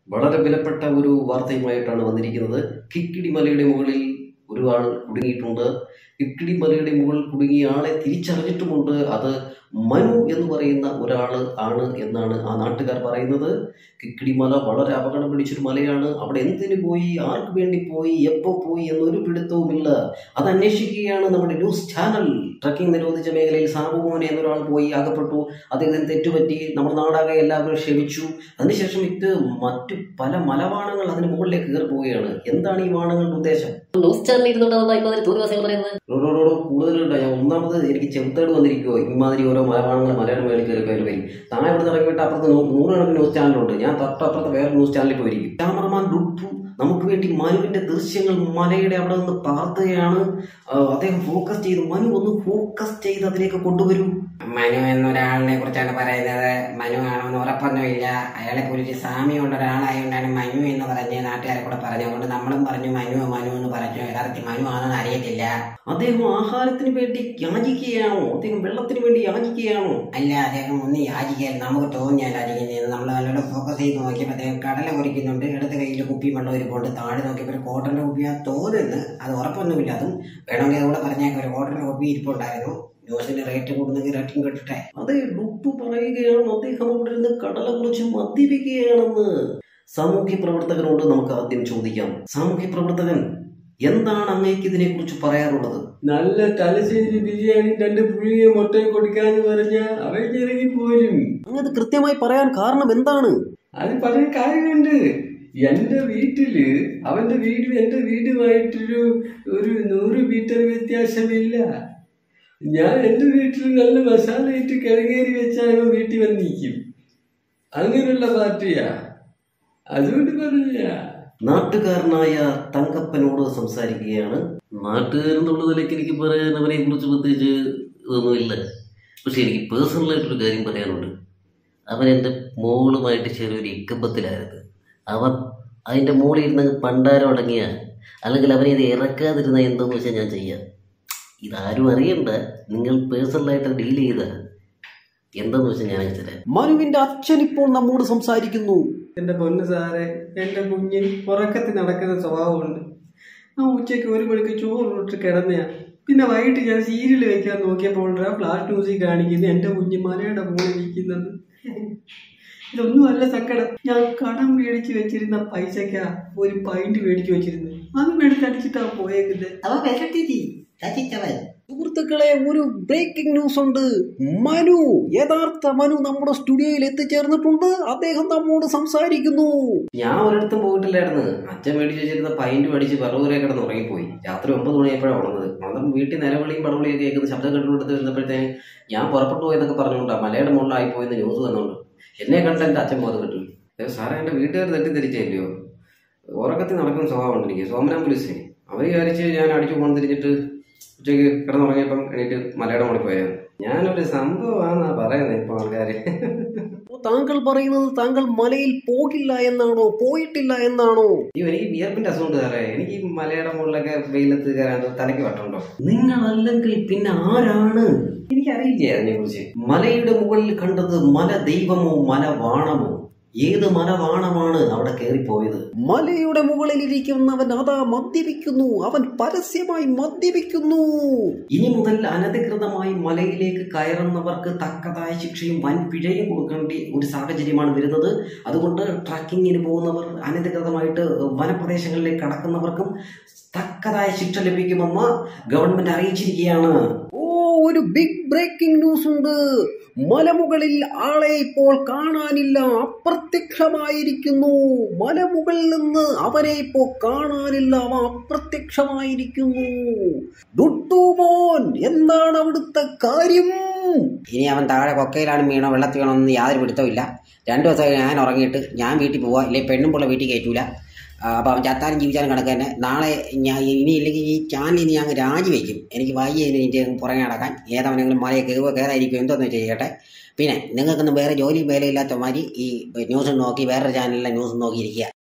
വളരെ വിലപ്പെട്ട ഒരു വാർത്തയുമായിട്ടാണ് വന്നിരിക്കുന്നത് കിക്കിടി മലയുടെ മുകളിൽ ഒരു ആൾ കുടുങ്ങിയിട്ടുണ്ട് കിക്കിടി മലയുടെ മുകളിൽ കുടുങ്ങിയ ആളെ തിരിച്ചറിഞ്ഞിട്ടുമുണ്ട് അത് മനു എന്ന് പറയുന്ന ഒരാൾ ആണ് എന്നാണ് ആ നാട്ടുകാർ പറയുന്നത് കിക്കിടി മല വളരെ അപകടം പിടിച്ചൊരു മലയാണ് അവിടെ എന്തിനു പോയി ആർക്ക് വേണ്ടി പോയി എപ്പോൾ പോയി എന്നൊരു പിടുത്തവുമില്ല അത് അന്വേഷിക്കുകയാണ് നമ്മുടെ ന്യൂസ് ചാനൽ ട്രക്കിംഗ് നിരോധിച്ച മേഖലയിൽ സാബുമോനെ എന്നൊരാൾ പോയി അകപ്പെട്ടു അദ്ദേഹത്തിന് തെറ്റുപറ്റി നമ്മുടെ നാടാകെ എല്ലാവരും ക്ഷമിച്ചു അതിനുശേഷം ഇത് മറ്റു പല മലവാണങ്ങൾ അതിന് മുകളിലേക്ക് കയറി പോവുകയാണ് എന്താണ് ഈ വാണങ്ങളുടെ ഉദ്ദേശം ന്യൂസ് ചാനലിൽ ഇരുന്നുകൊണ്ടാണ് ഇപ്പൊ അതിന് തോന്നിവാസികൾ പറയുന്നത് റോഡോടോ കൂടുതലുണ്ട് ഞാൻ ഒന്നാമത് എനിക്ക് ചെറുത്തേട് വന്നിരിക്കുമോ ഇമാതിരി ഓരോ മലവാണങ്ങൾ മലയുടെ മേളിൽ കയറി കയറി വരും താഴെ ഇവിടെ ഇറങ്ങിയിട്ട് അപ്പുറത്ത് നൂ- നൂറുകണക്കിന് ന്യൂസ് ചാനലുണ്ട് ഞാൻ തൊട്ടപ്പുറത്ത് വേറെ ന്യൂസ് ചാനലിൽ പോയിരിക്കും ക്യാമറമാൻ ഡുട്ടു നമുക്ക് വേണ്ടി മനുവിന്റെ ദൃശ്യങ്ങൾ മലയുടെ അവിടെ നിന്ന് പകർത്തുകയാണ് ആ, അദ്ദേഹം ഫോക്കസ് ചെയ്ത് മനു ഒന്ന് ഫോക്കസ് ചെയ്ത് അതിലേക്ക് കൊണ്ടുവരൂ മനു എന്നൊരാളിനെ കുറിച്ചാണ് പറയുന്നത് മനു ആണോന്ന് ഉറപ്പൊന്നുമില്ല അയാളെ കുറിച്ച് സാമ്യമുള്ള ഒരാളായതുകൊണ്ടാണ് മനു എന്ന് പറഞ്ഞ് നാട്ടുകാരെ കൂടെ പറഞ്ഞു അതുകൊണ്ട് നമ്മളും പറഞ്ഞു മനു മനു എന്ന് പറഞ്ഞു യഥാർത്ഥത്തിൽ മനു ആണെന്ന് അറിയത്തില്ല അദ്ദേഹം ആഹാരത്തിന് വേണ്ടി യാചിക്കുകയാണോ അദ്ദേഹം വെള്ളത്തിന് വേണ്ടി യാചിക്കുകയാണോ അല്ല അദ്ദേഹം ഒന്ന് യാചിക്കാൻ നമുക്ക് തോന്നിയാൽ യാചിക്കുന്നത് നമ്മൾ നല്ലോണം ഫോക്കസ് ചെയ്ത് നോക്കിയപ്പോൾ അദ്ദേഹം കടല കുറിക്കുന്നുണ്ട് ഇടത് കയ്യിൽ കുപ്പി വെള്ളം ഇരിപ്പുണ്ട് താഴെ നോക്കിയപ്പോൾ ഒരു കോട്ടന്റെ കുപ്പിയാ തോന്നുന്നു അത് ഉറപ്പൊന്നുമില്ല അതും വേണമെങ്കിൽ അതുകൂടെ പറഞ്ഞേക്കാം ഒരു കോട്ടന്റെ കുപ്പി ഇരിപ്പുണ്ടായിരുന്നു ന്യൂസിന്റെ റേറ്റ് കൂടുന്നെങ്കിൽ റേറ്റിംഗ് കിട്ടട്ടെ അതെ ഡുട്ടു പറയുകയാണ് അദ്ദേഹം അവിടെ ഇരുന്ന് കടല കുറിച്ച് മദ്യപിക്കുകയാണെന്ന് സാമൂഹ്യ പ്രവർത്തകനോട് നമുക്ക് ആദ്യം ചോദിക്കാം സാമൂഹ്യ പ്രവർത്തകൻ എന്താണ് അങ്ങേക്ക് ഇതിനെ കുറിച്ച് പറയാറുള്ളത് നല്ല തലശ്ശേരി ബിരിയാണി രണ്ട് പുഴുങ്ങിയ മുട്ടയും കൊടുക്കാന്ന് പറഞ്ഞ അവൻ ഇറങ്ങി പോരും അങ്ങത് കൃത്യമായി പറയാൻ കാരണം എന്താണ് അത് പറയാൻ കാര്യമുണ്ട് എന്റെ വീട്ടില് അവന്റെ വീടും എന്റെ വീടുമായിട്ടൊരു ഒരു നൂറ് മീറ്റർ വ്യത്യാസമില്ല ഞാൻ എന്റെ വീട്ടിൽ നല്ല മസാല ഇട്ട് കിഴങ്ങേരി വെച്ചാൽ അവൻ വീട്ടിൽ വന്നിരിക്കും അങ്ങനെയുള്ള പാർട്ടിയാ അതുകൊണ്ട് പറഞ്ഞ നാട്ടുകാരനായ തങ്കപ്പനോട് സംസാരിക്കുകയാണ് നാട്ടുകാരെന്നുള്ള നിലയ്ക്ക് എനിക്ക് പറയാൻ അവനെ കുറിച്ച് പ്രത്യേകിച്ച് ഇതൊന്നുമില്ല പക്ഷെ എനിക്ക് പേഴ്സണലായിട്ടൊരു കാര്യം പറയാനുണ്ട് അവൻ എൻ്റെ മോളുമായിട്ട് ചെറിയൊരു ഇക്കമ്പത്തിലായിരുന്നു അവൻ അതിൻ്റെ മുകളിൽ ഇരുന്ന് പണ്ടാരം അടങ്ങിയ അല്ലെങ്കിൽ അവനെ ഇത് ഇറക്കാതിരുന്ന എന്തെന്ന് വെച്ചാൽ ഞാൻ ചെയ്യാം ഇതാരും അറിയണ്ട നിങ്ങൾ പേഴ്സണലായിട്ട് ഡീൽ ചെയ്ത എന്തെന്ന് വെച്ചാൽ ഞാൻ തരാം മനുവിന്റെ അച്ഛൻ ഇപ്പോൾ നമ്മോട് സംസാരിക്കുന്നു എന്റെ പൊന്ന് സാറെ എന്റെ കുഞ്ഞിന് ഉറക്കത്തിൽ നടക്കുന്ന സ്വഭാവമുണ്ട് ആ ഉച്ചയ്ക്ക് ഒരു മണിക്ക് ചോറിട്ട് കിടന്നയാ പിന്നെ വൈകിട്ട് ഞാൻ സീരിയൽ വെക്കാൻ നോക്കിയപ്പോൾ ഫ്ലാഷ് ന്യൂസിൽ കാണിക്കുന്നത് എന്റെ കുഞ്ഞ് മലയുടെ മുകളിൽ ഇരിക്കുന്നത് ഇതൊന്നും അല്ല സങ്കടം ഞാൻ കടം മേടിച്ച് വെച്ചിരുന്ന പൈസക്കാ ഒരു പൈന്റ് മേടിച്ച് വെച്ചിരുന്നു അത് മേടിച്ചടിച്ചിട്ടാ പോയേക്കുന്നത് അവ വിരട്ടിരി ചതിച്ചവൻ സുഹൃത്തുക്കളെ ഒരു ബ്രേക്കിംഗ് ന്യൂസ് ഉണ്ട് മനു യഥാർത്ഥ മനു നമ്മുടെ സ്റ്റുഡിയോയിൽ എത്തിച്ചേർന്നിട്ടുണ്ട് അദ്ദേഹം നമ്മോട് സംസാരിക്കുന്നു ഞാൻ ഒരിടത്തും പോയിട്ടില്ലായിരുന്നു അച്ഛൻ മേടിച്ച് വെച്ചിരുന്ന പൈന്റ് മേടിച്ച് പറവൂരെ കിടന്ന് ഉറങ്ങിപ്പോയി രാത്രി ഒമ്പത് മണിയായപ്പോഴാണ് ഉണർന്നത് ഉണർന്നപ്പോൾ വീട്ടിൽ നിലവിളിയും പടവിളിയും ഒക്കെ കേൾക്കുന്ന ശബ്ദം കേട്ടുകൊടുത്ത് ഇരുന്നപ്പോഴത്തേന് ഞാൻ പുറപ്പെട്ടു പോയെന്നൊക്കെ പറഞ്ഞുകൊണ്ടാ മലയുടെ മുകളിലായി പോയെന്ന് ന്യൂസ് വന്നുകൊണ്ട് എന്നെ കണ്ട എൻ്റെ അച്ഛൻ ബോധം കിട്ടു ഏ, സാറേ എൻ്റെ വീട്ടുകാർ തെറ്റിദ്ധരിച്ചില്ലയോ ഉറക്കത്തിൽ നടക്കുന്ന സ്വഭാവമുണ്ട് എനിക്ക് സോമനാംബുലിസിനെ അവർ വിചാരിച്ച് ഞാൻ അടിച്ചു പോകാൻ തിരിച്ചിട്ട് ഉച്ചയ്ക്ക് കിടന്നുറങ്ങിയപ്പം എണീറ്റ് മലയുടെ മുകളിൽ പോയത് ഞാനൊരു സംഭവമാണെന്നാ പറയുന്നത് ഇപ്പൊ ആൾക്കാര് താങ്കൾ പറയുന്നത് താങ്കൾ മലയിൽ പോകില്ല എന്നാണോ പോയിട്ടില്ല എന്നാണോ അയ്യോ എനിക്ക് വിയർപ്പിന്റെ അസുഖമുണ്ട് സാറേ എനിക്ക് ഈ മലയുടെ മുകളിലൊക്കെ വെയിലത്ത് കയറാൻ തലയ്ക്ക് വട്ടുണ്ടോ നിങ്ങളല്ലെങ്കിൽ പിന്നെ ആരാണ് എനിക്കറിയില്ലേ അതിനെ കുറിച്ച് മലയുടെ മുകളിൽ കണ്ടത് മല ദൈവമോ മല വാണമോ ഏത് മലവാണമാണ് അവിടെ കയറിപ്പോയത് മലയുടെ മുകളിൽ ഇരിക്കുന്നവൻ അതാ മദ്യപിക്കുന്നു അവൻ പരസ്യമായി മദ്യപിക്കുന്നു ഇനി മുതൽ അനധികൃതമായി മലയിലേക്ക് കയറുന്നവർക്ക് തക്കതായ ശിക്ഷയും വൻ പിഴയും കൊടുക്കേണ്ട ഒരു സാഹചര്യമാണ് വരുന്നത് അതുകൊണ്ട് ട്രക്കിങ്ങിന് പോകുന്നവർ അനധികൃതമായിട്ട് വനപ്രദേശങ്ങളിലേക്ക് കടക്കുന്നവർക്കും തക്കതായ ശിക്ഷ ലഭിക്കുമെന്ന് ഗവൺമെന്റ് അറിയിച്ചിരിക്കുകയാണ് ഓ ഒരു ബിഗ് ബ്രേക്കിംഗ് ന്യൂസ് ഉണ്ട് മലമുകളിൽ ആളെ ഇപ്പോൾ കാണാനില്ല അപ്രത്യക്ഷമായിരിക്കുന്നു മലമുകളിൽ നിന്ന് അവരെ ഇപ്പോൾ കാണാനില്ല അവ അപ്രത്യക്ഷമായിരിക്കുന്നു ദുട്ടൂമോൻ എന്താണ് അവിടുത്തെ കാര്യം ഇനി അവൻ താഴെ കൊക്കയിലാണ് വീണോ വെള്ളത്തിൽ വീണോ ഒന്നും യാതൊരു പിടുത്തമില്ല രണ്ടു ദിവസം ഞാൻ ഉറങ്ങിയിട്ട് ഞാൻ വീട്ടിൽ പോവാ ഇല്ലെങ്കിൽ പെണ്ണും പിള്ള വീട്ടിൽ കയറ്റൂല അപ്പോൾ അവൻ ചത്താലും ജീവിച്ചാലും കണക്ക് തന്നെ നാളെ ഞാൻ ഇനി ഇല്ലെങ്കിൽ ഈ ചാനലിൽ നിന്ന് ഞാൻ അങ്ങ് രാജിവെക്കും എനിക്ക് വയ്യ എനിക്ക് പുറകെ നടക്കാൻ ഏതവനെങ്കിലും മലയെ കയറുക കയറായിരിക്കും എന്തോന്ന് ചെയ്യട്ടെ പിന്നെ നിങ്ങൾക്കൊന്നും വേറെ ജോലിയും വേലയില്ലാത്ത മാതിരി ഈ ന്യൂസ് നോക്കി വേറൊരു ചാനലിലെ ന്യൂസ് നോക്കിയിരിക്കുക